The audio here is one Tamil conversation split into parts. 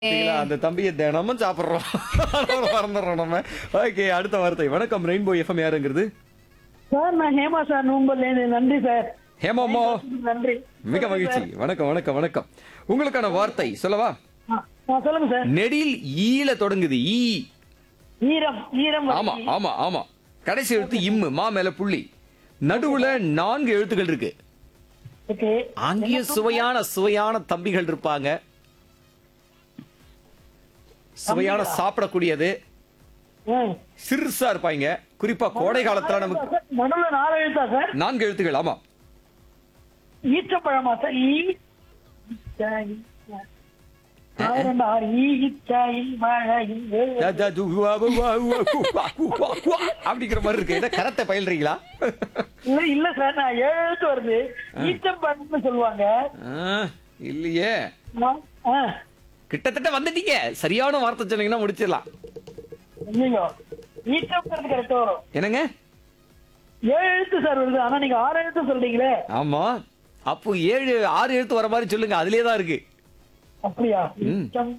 பாத்தீங்களா, அந்த தம்பியை தினமும் சாப்பிடுறோம் மறந்துடுறோம் நம்ம ஓகே அடுத்த வார்த்தை வணக்கம் ரெயின்போ எஃப்எம் யாருங்கிறது சார் நான் ஹேமா சார் நூம்பல்லேருந்து நன்றி சார் ஹேமாமா நன்றி மிக மகிழ்ச்சி வணக்கம் வணக்கம் வணக்கம் உங்களுக்கான வார்த்தை சொல்லவா ஆ, ஆ, சொல்லுங்க சார் நெடில் ஈல தொடங்குது ஈ ஈரம் ஈரம் ஆமா ஆமா ஆமா கடைசி எழுத்து இம்மு மா மேல புள்ளி நடுவுல நான்கு எழுத்துக்கள் இருக்கு ஓகே அங்கேயும் சுவையான சுவையான தம்பிகள் இருப்பாங்க சுவையான சாப்பிடக்கூடியது ம். சிறுசா இருப்பாங்க குறிப்பா கோடை காலத்துல நமக்கு நடுவுல நாலு எழுத்தா சார் நான்கு எழுத்துக்கள் ஆமா ஈச்சப்பழமா சார் ஈ ஈச்சா, ஈச்சா. ஆறு ரெண்டு ஆறு ஈ ஈச்சா, ஈ வாழை, ஈ ஏழு. ஜா, ஜா, ஜு, வா, வா, வா, வா, கு, வா, கு, வா, குவா. அப்படிங்கிற மாதிரி இருக்கு என்ன கரத்தை பயில்றீங்களா இல்ல இல்ல சார் நான் ஏழு எழுத்து வருது ஈச்சப்பழம்னு சொல்லுவாங்க ஆ, இல்லையே ஆ, ஆ. கிட்டத்தட்ட வந்துட்டீங்க சரியான வார்த்தை சொன்னீங்கன்னா முடிச்சிடலாம் ஐயோ ஈச்சப்பழம் கரெக்ட் வரும் என்னங்க ஏழு எழுத்து சார் வருது ஆனா நீங்க ஆறு எழுத்து சொல்றீங்களே ஆமா அப்போ ஏழு ஆறு எழுத்து வர மாதிரி சொல்லுங்க அதுலயே தான் இருக்கு அப்படியா ம். ஈச்சம்.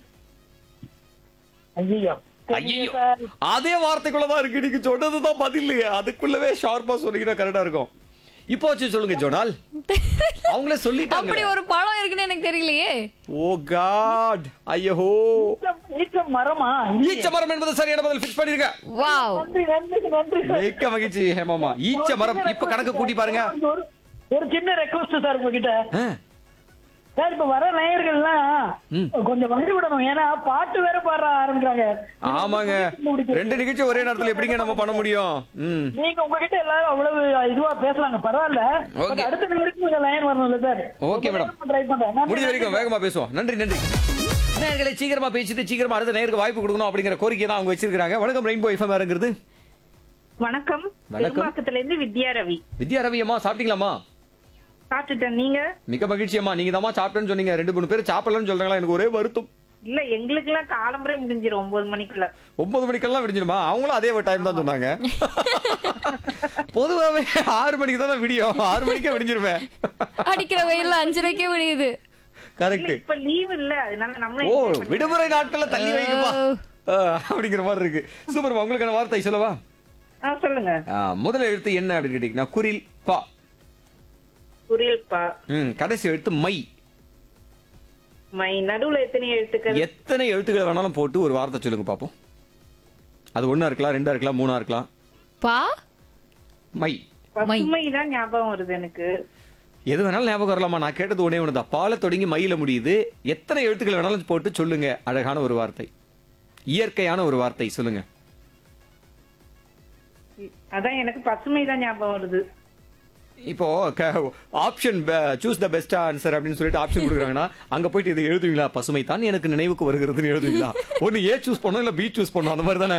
ஐயையோ ஐயோ சார் அதே வார்த்தைக்குள்ளதான் இருக்கு நீங்க சொன்னதுதான் பதில் அதுக்குள்ளவே ஷார்ப்பா சொன்னீங்கன்னா கரெக்டா இருக்கும் இப்போ வச்சு சொல்லுங்க ஜோனால் அவங்களே சொல்லிட்டாங்க அப்படி ஒரு பழம் இருக்குன்னு எனக்கு தெரியலையே ஓ காட் ஐயோ ஈச்சம், ஈச்சம் மரமா ஈச்ச மரம் என்பது சரியான பதில் ஃபிக்ஸ் பண்ணிருக்க வாவ் நன்றி நன்றி நன்றி சார் மிக்க மகிழ்ச்சி ஹேமாமா ஈச்ச மரம் இப்ப கணக்கு கூட்டி பாருங்க ஒரு- ஒரு சின்ன ரெக்வஸ்ட் சார் உங்ககிட்ட ஆ, சார் இப்ப வர நேயர்கள்லாம் ம். கொஞ்சம் வழி விடணும் ஏன்னா பாட்டு வேற பாட ஆரம்பிக்கிறாங்க ஆமாங்க ரெண்டு நிகழ்ச்சி ஒரே நேரத்துல எப்படிங்க நம்ம பண்ண முடியும் ம் நீங்க உங்ககிட்ட எல்லாரும் அவ்வளவு இதுவா பேசலாங்க பரவாயில்ல Okay. But அடுத்த நிகழ்ச்சி கொஞ்சம் லைன் வரணும்ல சார் Okay, madam. ட்ரை பண்றேன் நன்றி, முடிஞ்ச நன்றி வரைக்கும் வேகமா பேசுவோம் நன்றி நன்றி நேயர்களை சீக்கிரமா பேசிட்டு சீக்கிரமா அடுத்த நேருக்கு வாய்ப்பு கொடுக்கணும் அப்படிங்கிற கோரிக்கை தான் அவங்க வச்சிருக்காங்க வணக்கம் ரெயின்போ எஃப்எம் யாருங்கிறது வணக்கம் வணக்கம். பெரும்பாக்கத்துல இருந்து வித்யா ரவி வித்யா ரவி அம்மா சாப்பிட்டீங்களாம்மா சாப்பிட்டுட்டேன் நீங்க மிக மகிழ்ச்சி அம்மா நீங்க தான் சாப்பிட்டேன்னு சொன்னீங்க ரெண்டு மூணு பேர் சாப்பிடலன்னு சொல்றாங்களா எனக்கு ஒரே வருத்தம் இல்ல எங்களுக்கு எல்லாம் காலம்பரை முடிஞ்சிரும் ஒன்பது மணிக்குள்ள ஒன்பது மணிக்கெல்லாம் விடிஞ்சிருமா அவங்களும் அதே டைம் தான் சொன்னாங்க பொதுவாவே ஆறு மணிக்கு தான் விடியும் ஆறு மணிக்கே விடிஞ்சிருவேன் அடிக்கிற வெயில்ல அஞ்சரைக்கே விடியுது கரெக்ட் இப்ப லீவ் இல்ல அதனால நம்ம ஓ விடுமுறை நாட்கள்ல தள்ளி வைக்குமா ஆ, அப்படிங்கிற மாதிரி இருக்கு சூப்பர் உங்களுக்கான வார்த்தை சொல்லவா ஆ சொல்லுங்க ஆ, முதல் எழுத்து என்ன அப்படின்னு கேட்டீங்கன்னா குரில் பா புரியல்பா ம் கடைசி எழுத்து மை மை நடுவுல எத்தனை எழுத்துக்கள் எத்தனை எழுத்துக்கள் வேணாலும் போட்டு ஒரு வார்த்தை சொல்லுங்க பாப்போம் அது ஒண்ணா இருக்கலாம் ரெண்டா இருக்கலாம் மூணா இருக்கலாம் பா மை பசுமை தான் ஞாபகம் வருது எனக்கு எது வேணாலும் ஞாபகம் வரலாமா நான் கேட்டது ஒண்ணே ஒண்ணுதான் பால தொடங்கி மயில முடியுது எத்தனை எழுத்துக்கள் வேணாலும் போட்டு சொல்லுங்க அழகான ஒரு வார்த்தை இயற்கையான ஒரு வார்த்தை சொல்லுங்க அதான் எனக்கு பசுமை தான் ஞாபகம் வருது இப்போ option choose the best answer அப்படின்னு சொல்லிட்டு ஆப்ஷன் கொடுக்குறாங்கன்னா அங்க போயிட்டு இதை எழுதுவீங்களா பசுமை தான் எனக்கு நினைவுக்கு வருகிறதுன்னு எழுதுவீங்களா ஒன்னு ஏ சூஸ் பண்ணோம் இல்ல பி சூஸ் பண்ணோம் அந்த மாதிரி தானே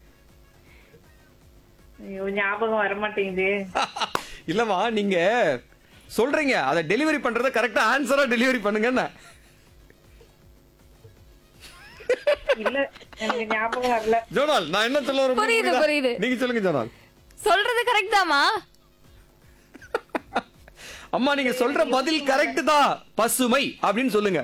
ஐயோ ஞாபகம் வர மாட்டேங்குது இல்லம்மா நீங்க சொல்றீங்க அதை டெலிவரி பண்றத கரெக்டா ஆன்சரா டெலிவரி பண்ணுங்கன்னு இல்ல எனக்கு ஞாபகம் வரல ஜோனால் நான் என்ன சொல்ல வரேன் புரியுது, புரியுதா? புரியுது. நீங்க சொல்லுங்க ஜோனால் சொல்றது கரெக்ட் தாமா அம்மா நீங்க சொல்ற பதில் கரெக்ட் தான் பசுமை அப்படின்னு சொல்லுங்க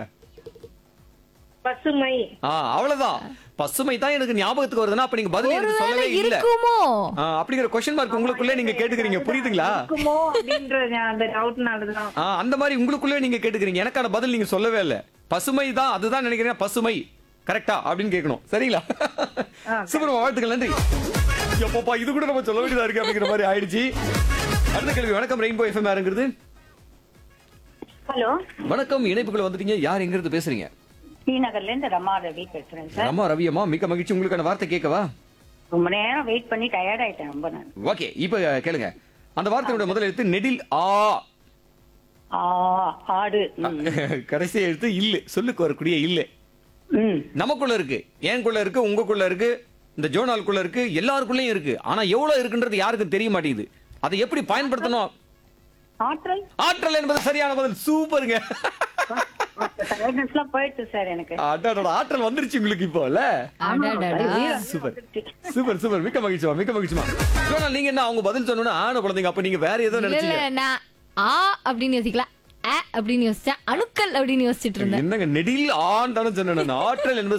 பசுமை ஆ அவ்வளவுதான் பசுமை தான் எனக்கு ஞாபகத்துக்கு வருதுன்னா அப்ப நீங்க பதில் எனக்கு ஒருவேளை சொல்லவே இல்ல இருக்குமோ ஆ, அப்படிங்கிற கொஸ்டின் மார்க் உங்களுக்குள்ளே நீங்க கேட்டுக்கிறீங்க புரியுதுங்களா இருக்குமோ அப்படின்ற அந்த டவுட்னாலதான் ஆ, அந்த மாதிரி உங்களுக்குள்ளே நீங்க கேட்டுக்கிறீங்க எனக்கான பதில் நீங்க சொல்லவே இல்ல பசுமை தான் அதுதான் நினைக்கிறேன் பசுமை கரெக்டா அப்படின்னு கேட்கணும் சரிங்களா சூப்பர் வாழ்த்துக்கள் நன்றி எப்பப்பா இது கூட நம்ம சொல்ல வேண்டியதா இருக்கு அப்படிங்கிற மாதிரி ஆயிடுச்சு அடுத்த கேள்வி வணக்கம் ரெயின்போ எஃப்எம் யாருங்கிறது ஹலோ வணக்கம் இணைப்புக்குள்ள வந்துட்டீங்க யார் எங்க இருந்து பேசுறீங்க ஸ்ரீநகர்ல இருந்து ரமா ரவி பேசுறேன் சார் ரமா ரவி அம்மா மிக்க மகிழ்ச்சி உங்களுக்கான வார்த்தை கேட்கவா ரொம்ப நேரம் வெயிட் பண்ணி டயர்ட் ஆயிட்டேன் ரொம்ப நான் ஓகே இப்ப கேளுங்க அந்த வார்த்தையோட முதல் எழுத்து நெடில் ஆ ஆ ஆடு ம், கடைசி எழுத்து இல்லு சொல்லுக்கு வரக்கூடிய இல்லு ம் நமக்குள்ள இருக்கு ஏன்குள்ள இருக்கு உங்களுக்குள்ள இருக்கு இந்த ஜோனாலுக்குள்ள இருக்கு எல்லாருக்குள்ளயும் இருக்கு ஆனா எவ்வளவு இருக்குன்றது யாருக்கும் தெரிய மாட்டேங்குது அதை எப்படி பயன்படுத்தணும் ஆற்றல் ஆற்றல் என்பது சரியான பதில் சூப்பருங்க டயர்ட்னஸ் எல்லாம் போயிடுச்சு சார் எனக்கு அடாடோட ஆற்றல் வந்துருச்சு உங்களுக்கு இப்போ இல்ல அடடடா. சூப்பர் சூப்பர் சூப்பர் மிக்க மகிழ்ச்சிமா மிக்க மகிழ்ச்சிமா ஜோனால் நீங்க என்ன அவங்க பதில் சொன்னோன்னா ஆன குழந்தைங்க அப்ப நீங்க வேற ஏதோ இல்ல இல்ல நினைச்சீங்க நான் ஆ அப்படின்னு யோசிக்கலாம் அ அப்படின்னு யோசிச்சேன் அணுக்கள் அப்படின்னு யோசிச்சுட்டு இருந்தேன் என்னங்க நெடில் ஆண்டான சொன்னேன் ஆற்றல் என்பது